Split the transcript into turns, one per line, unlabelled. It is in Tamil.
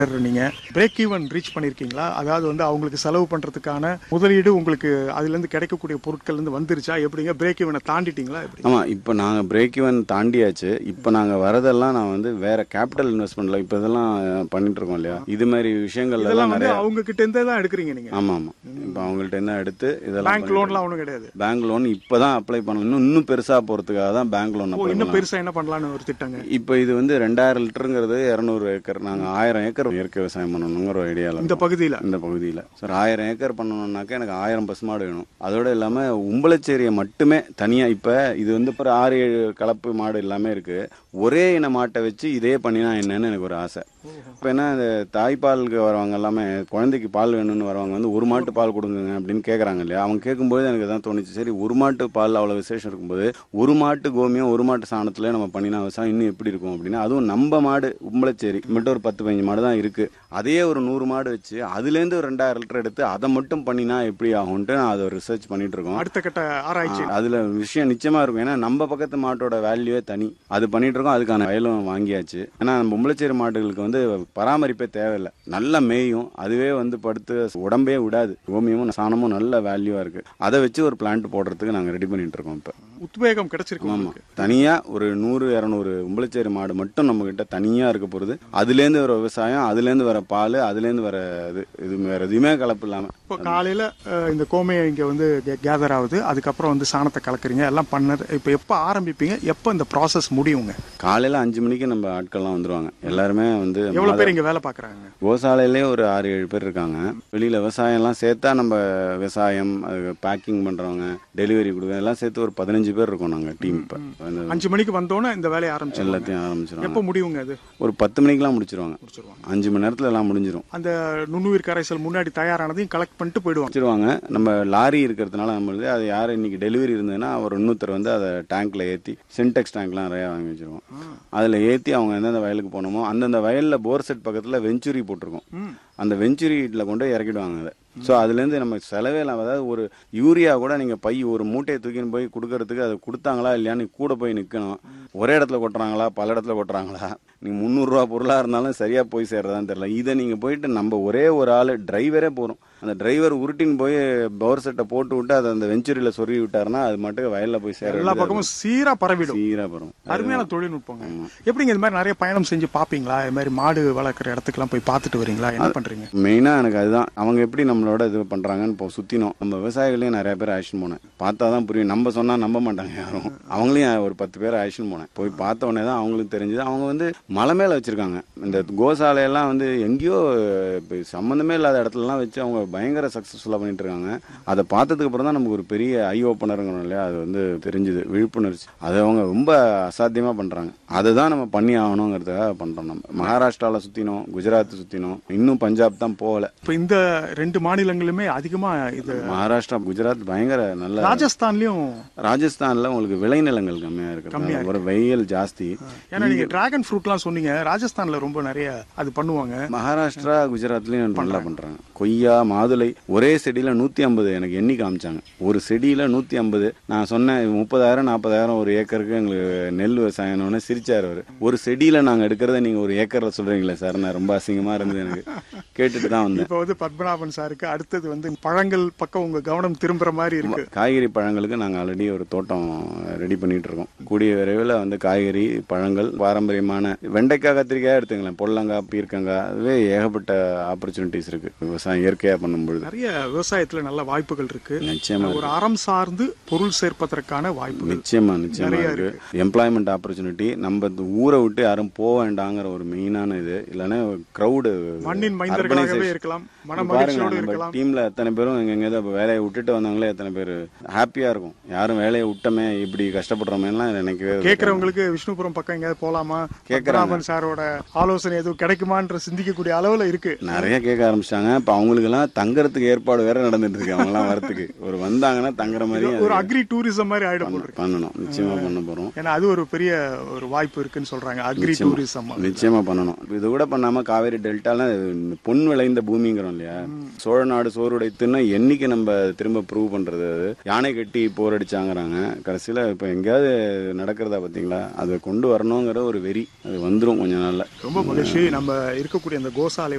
நீங்க பிரேக் ஈவன் ரீச் பண்ணிருக்கீங்களா அதாவது வந்து அவங்களுக்கு செலவு பண்றதுக்கான முதலீடு உங்களுக்கு அதுல இருந்து கிடைக்கக்கூடிய பொருட்கள் இருந்து வந்துருச்சா எப்படிங்க பிரேக் ஈவனை தாண்டிட்டீங்களா எப்படி
ஆமாம் இப்போ நாங்கள் பிரேக் ஈவன் தாண்டியாச்சு இப்போ நாங்கள் வரதெல்லாம் நான் வந்து வேற கேபிட்டல் இன்வெஸ்ட்மெண்ட்ல இப்போ இதெல்லாம் பண்ணிட்டு இருக்கோம் இல்லையா இது மாதிரி விஷயங்கள்ல
இதெல்லாம்
எல்லாம்
வந்து
நிறைய
அவங்க கிட்ட இருந்தே தான் எடுக்கிறீங்க நீங்க
ஆமாம் ஆமாம் இப்போ அவங்கள்ட்ட என்ன எடுத்து இதெல்லாம்
பேங்க் லோன்லாம் ஒன்றும் கிடையாது
பேங்க் லோன் இப்போ தான் அப்ளை பண்ணணும் இன்னும் இன்னும் பெருசாக போகிறதுக்காக தான் பேங்க் லோன்
ஓ
அப்ளை
இன்னும் பெருசா என்ன பண்ணலாம்னு ஒரு திட்டங்க
இப்போ இது வந்து ரெண்டாயிரம் லிட்டருங்கிறது இரநூறு ஏக்கர் நாங்கள் ஆயிரம் ஏக்கர் இயற்கை விவசாயம் பண்ணணுங்கிற ஒரு ஐடியாவில்
இந்த பகுதியில
இந்த பகுதியில் சார் ஆயிரம் ஏக்கர் பண்ணணும்னாக்கா எனக்கு ஆயிரம் பசுமாடு வேணும் அதோட இல்லாமல் உம்பளச்சேரியை மட்டுமே தனியாக இப்போ இது வந்து இப்போ ஆறு ஏழு கலப்பு மாடு எல்லாமே இருக்கு ஒரே இன மாட்டை வச்சு இதே பண்ணினா என்னன்னு எனக்கு ஒரு ஆசை இப்போ என்ன இந்த தாய்ப்பாலுக்கு வரவங்க எல்லாமே குழந்தைக்கு பால் வேணும்னு வரவங்க வந்து ஒரு மாட்டு பால் கொடுங்க அப்படின்னு கேட்குறாங்க இல்லையா அவங்க கேட்கும்போது எனக்கு தான் தோணுச்சு சரி ஒரு மாட்டு பால் அவ்வளோ விசேஷம் இருக்கும்போது ஒரு மாட்டு கோமியம் ஒரு மாட்டு சாணத்துல நம்ம பண்ணினா விவசாயம் இன்னும் எப்படி இருக்கும் அப்படின்னா அதுவும் நம்ம மாடு உம்பளச்சேரி மட்டும் ஒரு பத்து பதினஞ்சு மாடு தான் இருக்கு அதே ஒரு நூறு மாடு வச்சு அதுலேருந்து ஒரு ரெண்டாயிரம் லிட்டர் எடுத்து அதை மட்டும் பண்ணினா எப்படி ஆகும்ட்டு நான் அதை ரிசர்ச் பண்ணிட்டு இருக்கோம்
அடுத்த கட்ட ஆராய்ச்சி
ஆ, அதுல விஷயம் நிச்சயமா இருக்கும் ஏன்னா நம்ம பக்கத்து மாட்டோட வேல்யூவே தனி அது பண்ணிட்டு இருக்கோம் அதுக்கான வயலும் வாங்கியாச்சு ஏன்னா நம்ம மும்பளச்சேரி மாடுகளுக்கு வந்து பராமரிப்பே தேவையில்லை நல்லா மேயும் அதுவே வந்து படுத்து உடம்பே விடாது கோமியமும் சாணமும் நல்ல வேல்யூவா இருக்கு அதை வச்சு ஒரு பிளான்ட் போடுறதுக்கு நாங்க ரெடி பண்ணிட்டு இருக்கோம் இப்போ
உத்வேகம் கிடைச்சிருக்கு
ஆமா
உங்களுக்கு
தனியா ஒரு நூறு இரநூறு உம்பளச்சேரி மாடு மட்டும் நம்ம கிட்ட தனியா இருக்க போறது அதுலேருந்து வர விவசாயம் அதுலேருந்து வர பால் அதுலேருந்து வர இது இது வேற எதுவுமே கலப்பு இல்லாம
இப்போ காலையில அஹ், இந்த கோமையை இங்க வந்து கேதர் ஆகுது அதுக்கப்புறம் வந்து சாணத்தை கலக்குறீங்க எல்லாம் பண்ணது இப்போ எப்போ ஆரம்பிப்பீங்க எப்போ இந்த ப்ராசஸ் முடியுங்க
காலையில அஞ்சு மணிக்கு நம்ம ஆட்கள்லாம் வந்துருவாங்க எல்லாருமே வந்து
எவ்வளவு பேர் இங்க வேலை பாக்குறாங்க
கோசாலையிலே ஒரு ஆறு ஏழு பேர் இருக்காங்க வெளியில விவசாயம் எல்லாம் சேர்த்தா நம்ம விவசாயம் அது பேக்கிங் பண்றவங்க டெலிவரி கொடுக்க எல்லாம் சேர்த்து ஒரு பதினஞ்சு பேர் இருக்கோம் நாங்க டீம் இப்போ அந்த
அஞ்சு மணிக்கு வந்தோன்னே இந்த வேலையை ஆரம்பிச்சிடலாம்
எல்லாத்தையும் ஆரம்பிச்சிருவாங்க
எப்போ முடியுங்க அது
ஒரு பத்து மணிக்கெல்லாம் முடிச்சிருவாங்க
முடிச்சிருவாங்க
அஞ்சு மணி நேரத்துல எல்லாம் முடிஞ்சிரும்
அந்த நுண்ணுயிர் கரைசல் முன்னாடி தயாரானதையும் கலெக்ட் பண்ணிட்டு போயிடுவாங்க
வச்சிருவாங்க நம்ம லாரி இருக்கிறதுனால நம்ம வந்து அது யார் இன்னைக்கு டெலிவரி இருந்ததுன்னா ஒரு இன்னொருத்தர் வந்து அதை டேங்க்ல ஏற்றி சின்டெக்ஸ் டேங்க்லாம் நிறையா வாங்கி வச்சிருவோம் அதில் ஏற்றி அவங்க எந்தெந்த வயலுக்கு போனோமோ அந்தந்த வயலில் போர் செட் பக்கத்தில் வெஞ்சுரி போட்டிருக்கோம்
ம்.
அந்த வெஞ்சுரியில் கொண்டு போய் இறக்கிடுவாங்க அதை ஸோ அதுலேருந்து நம்ம செலவே இல்லாமல் அதாவது ஒரு யூரியா கூட நீங்கள் பை ஒரு மூட்டையை தூக்கின்னு போய் கொடுக்கறதுக்கு அதை கொடுத்தாங்களா இல்லையான்னு கூட போய் நிற்கணும் ஒரே இடத்துல கொட்டுறாங்களா பல இடத்துல கொட்டுறாங்களா நீங்கள் முந்நூறுரூவா பொருளாக இருந்தாலும் சரியாக போய் சேர்றதான்னு தெரியல இதை நீங்கள் போயிட்டு நம்ம ஒரே ஒரு ஆள் டிரைவரே போகிறோம் அந்த டிரைவர் உருட்டின்னு போய் பவர் செட்டை போட்டு விட்டு அதை அந்த வெஞ்சுரியில் சொருவி விட்டாருன்னா அது மட்டும் வயலில் போய் சேர
எல்லா பக்கமும் சீரா பரவிடும்
சீராக வரும்
அருமையான தொழில்நுட்பங்க எப்படிங்க இது மாதிரி நிறைய பயணம் செஞ்சு பாப்பீங்களா இது மாதிரி மாடு வளர்க்குற இடத்துக்குலாம் போய் பார்த்துட்டு வரீங்களா என்ன பண்றீங்க
மெயினாக எனக்கு அதுதான் அவங்க எப்படி நம்மளோட இது பண்ணுறாங்கன்னு இப்போ சுற்றினோம் நம்ம விவசாயிகளையும் நிறைய பேர் அழைச்சின்னு போனேன் பார்த்தா தான் புரியும் நம்ம சொன்னால் நம்ப மாட்டாங்க யாரும் அவங்களையும் ஒரு பத்து பேர் அழைச்சின்னு போனேன் போய் பார்த்த உடனே தான் அவங்களுக்கு தெரிஞ்சது அவங்க வந்து மலை மேலே வச்சுருக்காங்க இந்த கோசாலையெல்லாம் வந்து எங்கேயோ இப்போ சம்மந்தமே இல்லாத இடத்துலலாம் வச்சு அவங்க பயங்கர சக்ஸஸ்ஃபுல்லாக பண்ணிட்டு இருக்காங்க அதை பார்த்ததுக்கு அப்புறம் தான் நமக்கு ஒரு பெரிய ஐ ஓப்பனருங்கிறோம் இல்லையா அது வந்து தெரிஞ்சுது விழிப்புணர்ச்சி அதை அவங்க ரொம்ப அசாத்தியமாக பண்ணுறாங்க அதை தான் நம்ம பண்ணி ஆகணுங்கிறதுக்காக பண்ணுறோம் நம்ம மகாராஷ்டிராவில் சுற்றினோம் குஜராத் சுற்றினோம் இன்னும் பஞ்சாப் தான் போகலை
இப்போ இந்த ரெண்டு மாநிலங்களுமே அதிகமா இது
மகாராஷ்டிரா குஜராத் பயங்கர நல்ல
ராஜஸ்தான்லயும்
ராஜஸ்தான்ல உங்களுக்கு விளைநிலங்கள் கம்மியா இருக்கு ஒரு வெயில் ஜாஸ்தி
ஏன்னா நீங்க டிராகன் ஃப்ரூட்லாம் சொன்னீங்க ராஜஸ்தான்ல ரொம்ப நிறைய அது பண்ணுவாங்க
மகாராஷ்டிரா குஜராத்லயும் நல்லா பண்றாங்க கொய்யா மாதுளை ஒரே செடியில நூத்தி ஐம்பது எனக்கு எண்ணி காமிச்சாங்க ஒரு செடியில நூத்தி ஐம்பது நான் சொன்னேன் முப்பதாயிரம் நாற்பதாயிரம் ஒரு ஏக்கருக்கு எங்களுக்கு நெல் விவசாயம்னு சிரிச்சாரு அவரு ஒரு செடியில நாங்க எடுக்கிறத நீங்க ஒரு ஏக்கர்ல சொல்றீங்களே சார் நான் ரொம்ப அசிங்கமா இருந்தது எனக்கு கேட்டுட்டு தான் வந்தேன்
இப்போ வந்து பத்மநாபன் சாருக்கு அடுத்தது வந்து பழங்கள் பக்கம் உங்க கவனம் திரும்புற மாதிரி இருக்கு
காய்கறி பழங்களுக்கு நாங்கள் ஆல்ரெடி ஒரு தோட்டம் ரெடி பண்ணிட்டு இருக்கோம் கூடிய விரைவில் வந்து காய்கறி பழங்கள் பாரம்பரியமான வெண்டைக்காய் கத்திரிக்காய் எடுத்துங்களேன் பொல்லங்காய் பீர்க்கங்காய் அதுவே ஏகப்பட்ட ஆப்பர்ச்சுனிட்டிஸ் இருக்கு விவசாயம் இயற்கையாக பண்ணும்பொழுது
நிறைய விவசாயத்துல நல்ல வாய்ப்புகள் இருக்கு
நிச்சயமா
ஒரு அறம் சார்ந்து பொருள் சேர்ப்பதற்கான வாய்ப்புகள்
நிச்சயமா நிச்சயமா
நிறைய
இருக்கு எம்ப்ளாய்மெண்ட் ஆப்பர்ச்சுனிட்டி நம்ம இந்த ஊரை விட்டு யாரும் போக வேண்டாங்கிற ஒரு மெயினான இது இல்லைன்னா க்ரௌடு
மண்ணின் மைந்தர்களாகவே இருக்கலாம் மன மகிழ்ச்சியோடு
நம்ம
இருக்கலாம்
டீம்ல எத்தனை பேரும் எங்க எங்கேயாவது வேலையை விட்டுட்டு வந்தவங்களே எத்தனை பேர் ஹாப்பியா இருக்கும் யாரும் வேலையை விட்டமே இப்படி கஷ்டப்படுறோமேலாம் நினைக்கவே
கேக்குறவங்களுக்கு விஷ்ணுபுரம் பக்கம் எங்கேயாவது போலாமா பத்மநாபன் சாரோட ஆலோசனை எதுவும் கிடைக்குமான்ற சிந்திக்கக்கூடிய அளவுல இருக்கு
நிறைய கேட்க ஆரம்பிச்சிட்டாங்க இப்ப அவங்களுக்கு எல்லாம் தங்கறதுக்கு ஏற்பாடு வேற நடந்துட்டு இருக்கு அவங்க எல்லாம் வரத்துக்கு ஒரு வந்தாங்கன்னா தங்குற மாதிரி
ஒரு அக்ரி டூரிசம் மாதிரி ஆயிடும் போல இருக்கு
பண்ணணும் நிச்சயமா பண்ண போறோம்
ஏன்னா அது ஒரு பெரிய ஒரு வாய்ப்பு இருக்குன்னு சொல்றாங்க அக்ரி டூரிசம்
நிச்சயமா பண்ணணும் இது கூட பண்ணாம காவேரி டெல்டால பொன் விளைந்த பூமிங்கிறோம் இல்லையா சோழ சோழ நாடு சோறுடைத்துன்னா என்னைக்கு நம்ம திரும்ப ப்ரூவ் பண்றது அது யானை கட்டி போர் அடிச்சாங்கிறாங்க கடைசியில இப்ப எங்கேயாவது நடக்கிறதா பாத்தீங்களா அதை கொண்டு வரணுங்கிற ஒரு வெறி அது வந்துரும் கொஞ்ச நாள்ல
ரொம்ப மகிழ்ச்சி நம்ம இருக்கக்கூடிய அந்த கோசாலை